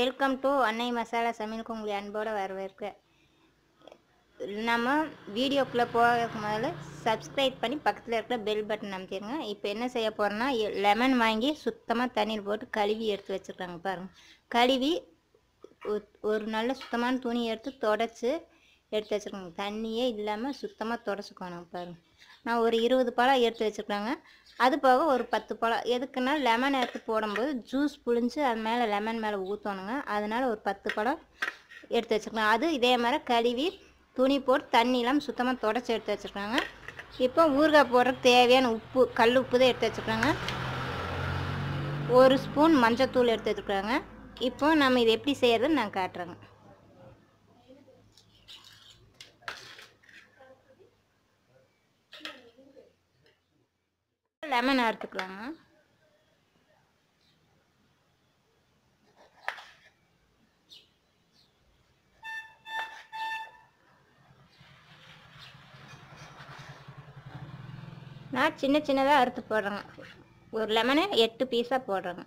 welcome to அன்னை மசாலா சமையலுக்கு உங்களை அன்போடு வரவேற்க நம்ம வீடியோக்குள்ளே போகிறதுக்கு முதல்ல சப்ஸ்கிரைப் பண்ணி பக்கத்தில் இருக்கிற பெல் பட்டன் அமைச்சிருங்க இப்போ என்ன செய்ய போகிறோன்னா லெமன் வாங்கி சுத்தமாக தண்ணியில் போட்டு கழுவி எடுத்து வச்சுருக்காங்க பாருங்கள் கழுவி ஒ- ஒரு நல்ல சுத்தமான துணி எடுத்து தொடச்சி எடுத்து வச்சுருக்காங்க தண்ணியே இல்லாமல் சுத்தமாக தொடச்சிக்கணும் பாருங்கள் நான் ஒரு இருபது பழம் எடுத்து வச்சுருக்காங்க அது போக ஒரு பத்து பழம் எதுக்குன்னா லெமன் எடுத்து போடும்போது ஜூஸ் புழிஞ்சு அது மேலே லெமன் மேலே ஊற்றணுங்க அதனால் ஒரு பத்து பழம் எடுத்து வச்சுருக்காங்க அது இதே மாதிரி கழுவி துணி போட்டு தண்ணி இல்லாமல் சுத்தமாக தொடச்சி எடுத்து வச்சுருக்காங்க இப்போ ஊறுகாய் போடுறதுக்கு தேவையான உப்பு கல் உப்பு தான் எடுத்து வச்சுருக்காங்க ஒரு ஸ்பூன் மஞ்சத்தூள் எடுத்து வச்சுருக்காங்க இப்போ நம்ம இது எப்படி செய்யறதுன்னு நான் காட்டுறேங்க லெமன் அறுத்துக்கலாங்க நான் சின்ன சின்னதாக அறுத்து போடுறேங்க ஒரு லெமனை எட்டு பீஸாக போடுறேங்க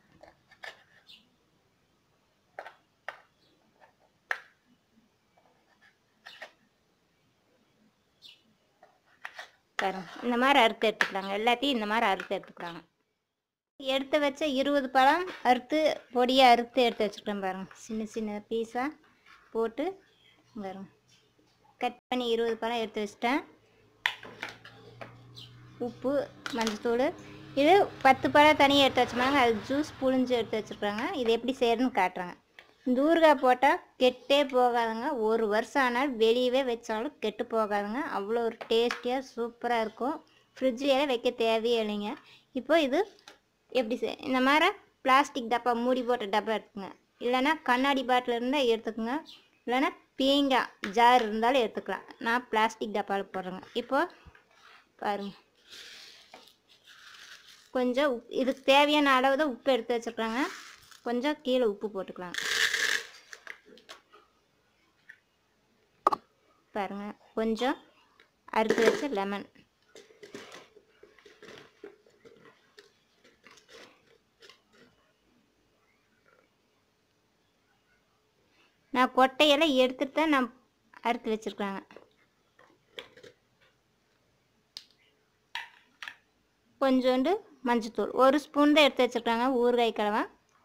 பாருங்க இந்த மாதிரி அறுத்து எடுத்துக்கலாங்க எல்லாத்தையும் இந்த மாதிரி அறுத்து எடுத்துக்கலாங்க எடுத்து வச்ச இருபது பழம் அறுத்து பொடியாக அறுத்து எடுத்து வச்சுருக்கேன் பாருங்க சின்ன சின்ன பீஸாக போட்டு பாருங்க கட் பண்ணி இருபது பழம் எடுத்து வச்சிட்டேன் உப்பு மஞ்சத்தூள் இது பத்து பழம் தனியாக எடுத்து வச்சுருந்தாங்க அது ஜூஸ் புழிஞ்சு எடுத்து வச்சுருக்காங்க இது எப்படி செய்யறதுன்னு காட்டுறாங்க இந்த ஊறுகாய் போட்டால் கெட்டே போகாதுங்க ஒரு வருஷம் ஆனால் வெளியவே வச்சாலும் கெட்டு போகாதுங்க அவ்வளோ ஒரு டேஸ்டியாக சூப்பராக இருக்கும் ஃப்ரிட்ஜில் வைக்க தேவையே இல்லைங்க இப்போ இது எப்படி செய் இந்த மாதிரி பிளாஸ்டிக் டப்பா மூடி போட்ட டப்பா எடுத்துக்கங்க இல்லைன்னா கண்ணாடி பாட்டில் இருந்தால் எடுத்துக்கோங்க இல்லைன்னா பீங்காய் ஜார் இருந்தாலும் எடுத்துக்கலாம் நான் பிளாஸ்டிக் டப்பாவில் போடுறேங்க இப்போ பாருங்க கொஞ்சம் உப் இதுக்கு தேவையான அளவு தான் உப்பு எடுத்து வச்சுருக்காங்க கொஞ்சம் கீழே உப்பு போட்டுக்கலாம் பாருங்க கொஞ்சம் அறுத்து வச்ச லெமன் நான் கொட்டையெல்லாம் எடுத்துட்டு தான் நான் அறுத்து வச்சுருக்காங்க கொஞ்சோண்டு மஞ்சத்தூள் ஒரு ஸ்பூன் தான் எடுத்து வச்சுருக்காங்க ஊறுகாய் கலவை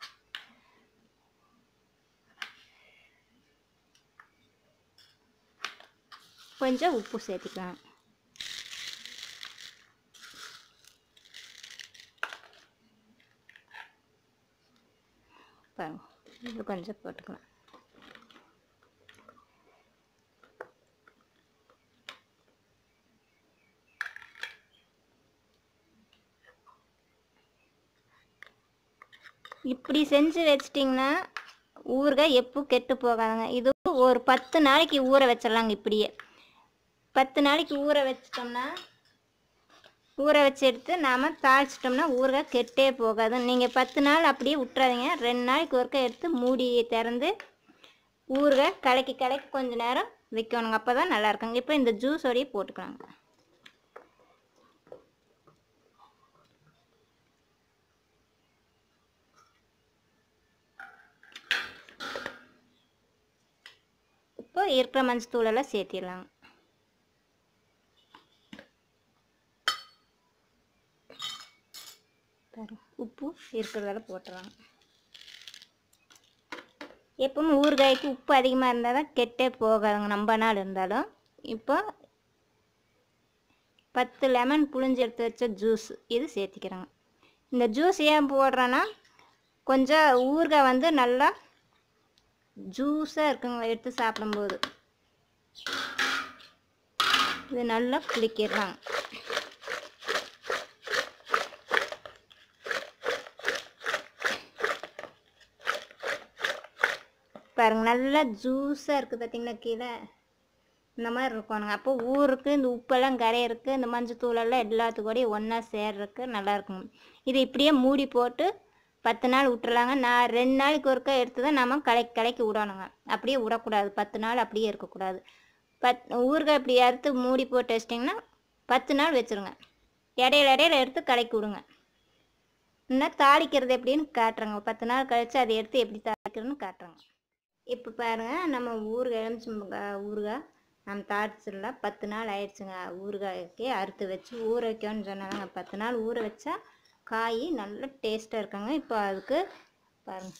கொஞ்சம் உப்பு சேர்த்துக்கலாம் பாருங்க இது கொஞ்சம் போட்டுக்கலாம் இப்படி செஞ்சு வச்சிட்டிங்கன்னா ஊறுகாய் எப்போ கெட்டு போகாதுங்க இது ஒரு பத்து நாளைக்கு ஊற வச்சிடலாங்க இப்படியே பத்து நாளைக்கு ஊற வச்சிட்டோம்னா ஊற வச்சு எடுத்து நாம் தாளிச்சிட்டோம்னா ஊறுகாய் கெட்டே போகாது நீங்கள் பத்து நாள் அப்படியே விட்றாதீங்க ரெண்டு நாளைக்கு ஒருக்கா எடுத்து மூடி திறந்து ஊறுகாய் கலக்கி கலக்கி கொஞ்ச நேரம் வைக்கணுங்க அப்போ தான் நல்லா இருக்குங்க இப்போ இந்த ஜூஸோடையே போட்டுக்கலாங்க இப்போ இருக்கிற மஞ்சத்தூள் எல்லாம் சேர்த்திடலாங்க பாரு, உப்பு இருக்கிறதெல்லாம் போட்டுறாங்க எப்பவும் ஊறுகாய்க்கு உப்பு அதிகமாக இருந்தால் தான் கெட்டே போகாதுங்க நம்ம நாள் இருந்தாலும் இப்போ பத்து லெமன் புழிஞ்சு எடுத்து வச்ச ஜூஸ் இது சேர்த்திக்கிறேங்க இந்த ஜூஸ் ஏன் போடுறேன்னா கொஞ்சம் ஊறுகாய் வந்து நல்லா ஜூஸாக இருக்குங்க எடுத்து சாப்பிடும்போது இது நல்லா குளிக்கிறாங்க பாருங்க நல்லா ஜூஸாக இருக்குது பார்த்தீங்களா கீழே இந்த மாதிரி இருக்கணுங்க அப்போ ஊருக்கு இந்த உப்பெல்லாம் கரையிறக்கு இந்த மஞ்சத்தூளெல்லாம் எல்லாத்துக்கூடயும் ஒன்றா சேர்றதுக்கு நல்லா இருக்குங்க இது இப்படியே மூடி போட்டு பத்து நாள் விட்டுறலாங்க நான் ரெண்டு நாளைக்கு ஒருக்கா எடுத்து தான் நம்ம கலக்கி கலக்கி விடணுங்க அப்படியே விடக்கூடாது பத்து நாள் அப்படியே இருக்கக்கூடாது பத் ஊறுகாய் இப்படி அறுத்து மூடி போட்டு வச்சிட்டிங்கன்னா பத்து நாள் வச்சுருங்க இடையில இடையில எடுத்து கலக்கி விடுங்க இன்னும் தாளிக்கிறது எப்படின்னு காட்டுறாங்க ஒரு பத்து நாள் கழித்து அதை எடுத்து எப்படி தாளிக்கிறதுன்னு காட்டுறாங்க இப்போ பாருங்கள் நம்ம ஊறுகாய் எலுமிச்சம்பழம் ஊறுகாய் நம்ம தாளிச்சிடலாம் பத்து நாள் ஆயிடுச்சுங்க ஊறுகாய்க்கு அறுத்து வச்சு ஊற வைக்கணும்னு சொன்னாங்க பத்து நாள் ஊற வச்சா காய் நல்ல டேஸ்ட்டாக இருக்காங்க இப்போ அதுக்கு பாருங்க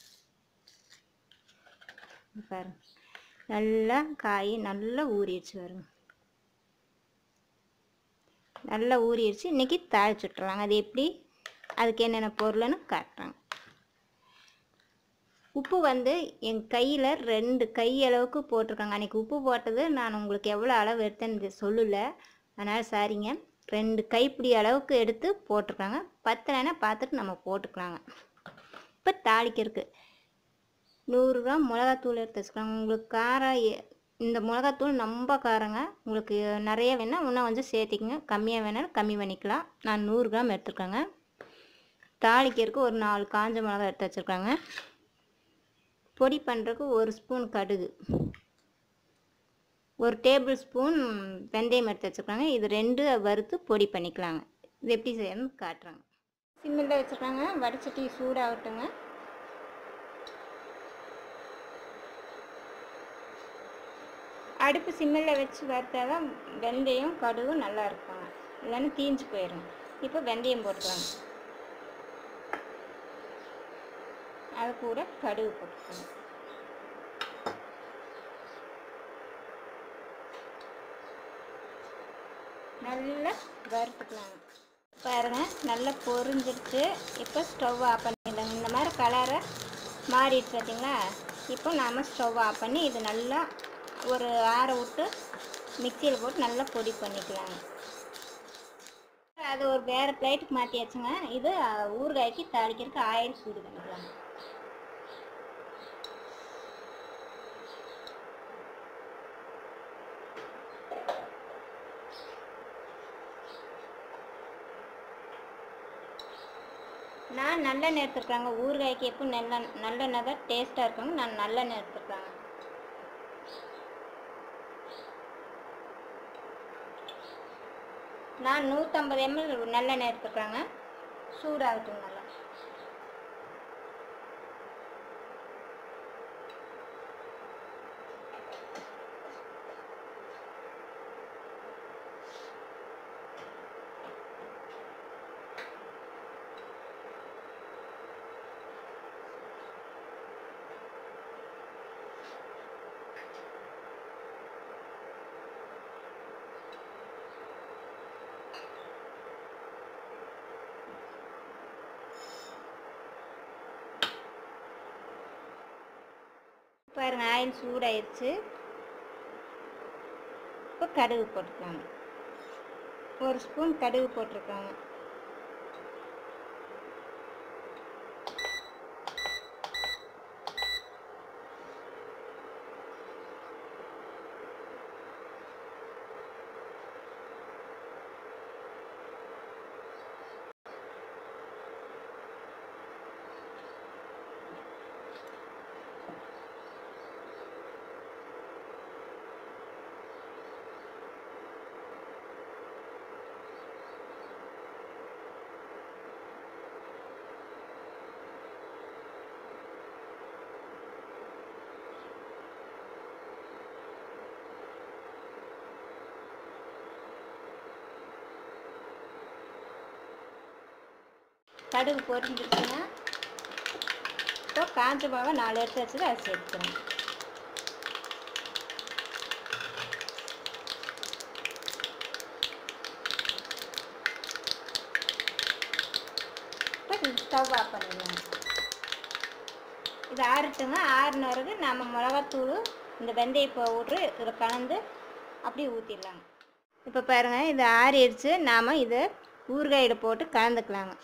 பாருங்க நல்லா காய் நல்லா ஊறிடுச்சு பாருங்க நல்லா ஊறிடுச்சு இன்றைக்கி தாளிச்சு விட்டுறலாங்க அது எப்படி அதுக்கு என்னென்ன பொருள்னு காட்டுறாங்க உப்பு வந்து என் கையில் ரெண்டு கை அளவுக்கு போட்டிருக்காங்க அன்றைக்கி உப்பு போட்டது நான் உங்களுக்கு எவ்வளோ அளவு எடுத்தேன்னு சொல்லலை அதனால் சாரிங்க ரெண்டு கைப்பிடி அளவுக்கு எடுத்து போட்டிருக்காங்க பத்தலைன்னா பார்த்துட்டு நம்ம போட்டுக்கலாங்க இப்போ தாளிக்கிறதுக்கு நூறு கிராம் மிளகாத்தூள் எடுத்து வச்சுக்கலாங்க உங்களுக்கு காரம் எ- இந்த மிளகாத்தூள் ரொம்ப காரங்க உங்களுக்கு நிறைய வேணால் இன்னும் கொஞ்சம் சேர்த்திக்கங்க கம்மியாக வேணாலும் கம்மி பண்ணிக்கலாம் நான் நூறு கிராம் எடுத்துருக்கேங்க தாளிக்கிறதுக்கு ஒரு நாலு காஞ்ச மிளகா எடுத்து வச்சுருக்காங்க பொடி பண்ணுறதுக்கு ஒரு ஸ்பூன் கடுகு ஒரு டேபிள் ஸ்பூன் வெந்தயம் எடுத்து வச்சுருக்காங்க இது ரெண்டு வறுத்து பொடி பண்ணிக்கலாங்க இது எப்படி செய்யணும்னு காட்டுறாங்க சிம்மில் வச்சுருக்காங்க வடிச்சட்டி சூடாகட்டுங்க அடுப்பு சிம்மில் வச்சு வறுத்தா தான் வெந்தயம் கடுகும் நல்லா இருக்குங்க இல்லைன்னா தீஞ்சு போயிடும் இப்போ வெந்தயம் போட்டுக்கலாங்க அது கூட கடுகு போட்டுக்கணும் நல்லா வறுத்துக்கலாங்க பாருங்க நல்லா பொரிஞ்சிடுச்சு இப்போ ஸ்டவ் ஆஃப் பண்ணிடலாங்க இந்த மாதிரி கலரை மாறிடுச்சு பார்த்தீங்களா இப்போ நாம் ஸ்டவ் ஆஃப் பண்ணி இது நல்லா ஒரு ஆற விட்டு மிக்சியில் போட்டு நல்லா பொடி பண்ணிக்கலாங்க அது ஒரு வேறு பிளேட்டுக்கு மாற்றியாச்சுங்க இது அஹ், ஊறுகாய்க்கு தாளிக்கிறதுக்கு ஆயில் சூடு பண்ணிக்கலாம் நான் நல்லெண்ணெய் எடுத்துருக்காங்க ஊறுகாய்க்கு எப்போ நல்ல நல்லெண்ணெய் தான் டேஸ்ட்டாக இருக்குங்க நான் நல்லெண்ணெய் எடுத்துருக்காங்க நான் நூற்றம்பது எம்எல் நல்லெண்ணெய் எடுத்துருக்காங்க சூடாகட்டும் நல்லா பாருங்க ஆயில் சூடாயிருச்சு இப்போ கடுகு போட்டுக்கலாங்க ஒரு ஸ்பூன் கடுகு போட்டிருக்காங்க கடுகு பொரிஞ்சிருச்சுன்னா இப்போ காஞ்ச மிளகா நாலு எடுத்து வச்சுட்டு அதை சேர்த்துக்கிறேன் இப்போ ஸ்டவ் ஆஃப் பண்ணிடலாம் இது ஆறட்டுங்க ஆறுன பிறகு நம்ம மிளகாத்தூள் இந்த வெந்தய பவுட்ரு இதில் கலந்து அப்படியே ஊற்றிடலாங்க இப்போ பாருங்கள் இது ஆறிடுச்சு நாம் இதை ஊறுகாயில் போட்டு கலந்துக்கலாங்க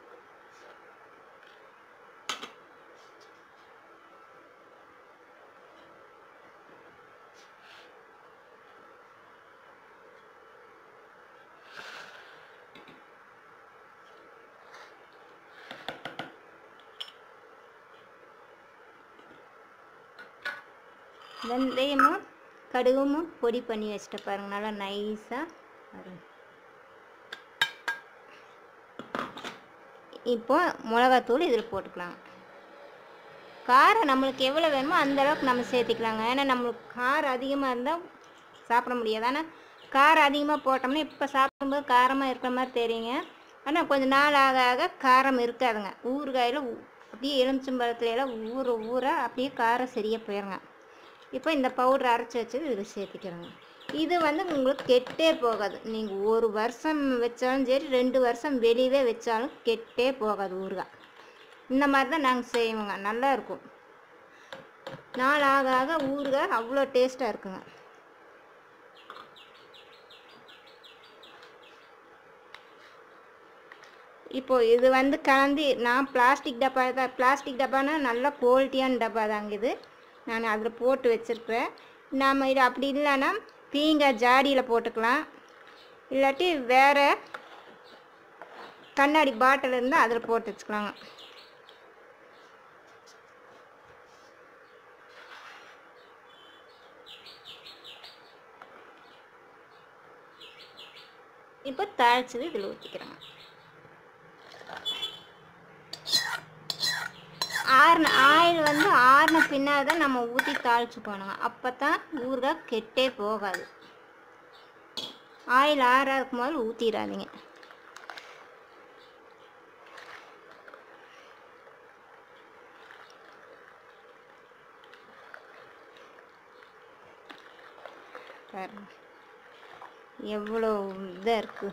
வெந்தயமும் கடுகும் பொடி பண்ணி வச்சுட்டு பாருங்க நல்லா நைஸாக பாருங்க இப்போ மிளகாத்தூள் இதில் போட்டுக்கலாம் காரம் நம்மளுக்கு எவ்வளோ வேணுமோ அந்த அளவுக்கு நம்ம சேர்த்திக்கலாங்க ஏன்னா நம்மளுக்கு காரம் அதிகமாக இருந்தால் சாப்பிட முடியாது ஆனால் காரம் அதிகமாக போட்டோம்னா இப்போ சாப்பிடும்போது காரமாக இருக்கிற மாதிரி தெரியுங்க ஆனால் கொஞ்ச நாள் ஆக ஆக காரம் இருக்காதுங்க ஊறுகாயில் ஊ- அப்படியே எலுமிச்சம்பழத்துல எல்லாம் ஊற ஊற அப்படியே காரம் சரியாக போயிருங்க இப்போ இந்த பவுடர் அரைச்சி வச்சது இதில் சேர்த்துக்கிறோங்க இது வந்து உங்களுக்கு கெட்டே போகாது நீங்கள் ஒரு வருஷம் வச்சாலும் சரி ரெண்டு வருஷம் வெளியவே வச்சாலும் கெட்டே போகாது ஊறுகாய் இந்த மாதிரி தான் நாங்கள் செய்வோங்க நல்லா இருக்கும் நாள் ஆக ஆக ஊறுகாய் அவ்வளோ டேஸ்ட்டாக இருக்குங்க இப்போ இது வந்து கலந்து நான் பிளாஸ்டிக் டப்பா தான் பிளாஸ்டிக் டப்பானா நல்ல குவாலிட்டியான டப்பா தாங்க இது நான் அதில் போட்டு வச்சுருக்கிறேன் நாம் இது அப்படி இல்லைன்னா பீங்காய் ஜாடியில் போட்டுக்கலாம் இல்லாட்டி வேறு கண்ணாடி பாட்டில் இருந்தால் அதில் போட்டு வச்சுக்கலாங்க இப்போ தாளிச்சது இதில் ஊற்றிக்கிறேங்க ஆறுன ஆயில் வந்து ஆறின பின்னாடி தான் நம்ம ஊற்றி தாளிச்சு போகணுங்க அப்போ தான் ஊறுகாய் கெட்டே போகாது ஆயில் ஆறா இருக்கும் போது ஊற்றிடாதீங்க பாருங்க எவ்வளோ இதாக இருக்குது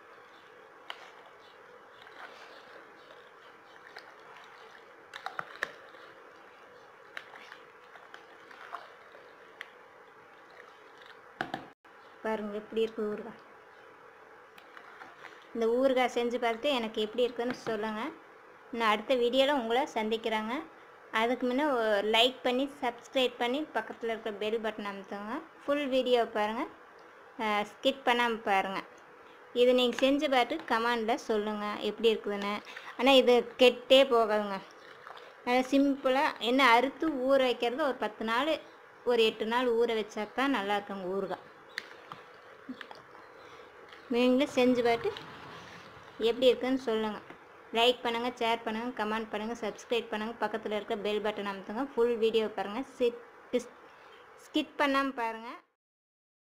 பாருங்க எப்படி இருக்கு ஊறுகாய் இந்த ஊறுகாய் செஞ்சு பார்த்துட்டு எனக்கு எப்படி இருக்குன்னு சொல்லுங்கள் நான் அடுத்த வீடியோவில் உங்களை சந்திக்கிறேங்க அதுக்கு முன்னே லைக் பண்ணி சப்ஸ்கிரைப் பண்ணி பக்கத்தில் இருக்க பெல் பட்டன் அமுத்துங்க ஃபுல் வீடியோ பாருங்கள் ஸ்கிப் பண்ணாமல் பாருங்கள் இது நீங்கள் செஞ்சு பார்த்து கமெண்டில் சொல்லுங்கள் எப்படி இருக்குதுன்னு ஆனால் இது கெட்டே போகாதுங்க நல்லா சிம்பிளாக என்ன அறுத்து ஊற வைக்கிறது ஒரு பத்து நாள் ஒரு எட்டு நாள் ஊற வச்சா தான் நல்லா இருக்குங்க ஊறுகாய் நீங்களும் செஞ்சு பார்த்து எப்படி இருக்குன்னு சொல்லுங்கள் லைக் பண்ணுங்கள் ஷேர் பண்ணுங்கள் கமெண்ட் பண்ணுங்கள் சப்ஸ்கிரைப் பண்ணுங்கள் பக்கத்தில் இருக்க பெல் பட்டன் அமுத்துங்க ஃபுல் வீடியோ பாருங்கள் ஸ்கிப் ஸ்கிப் பண்ணாமல் பாருங்கள்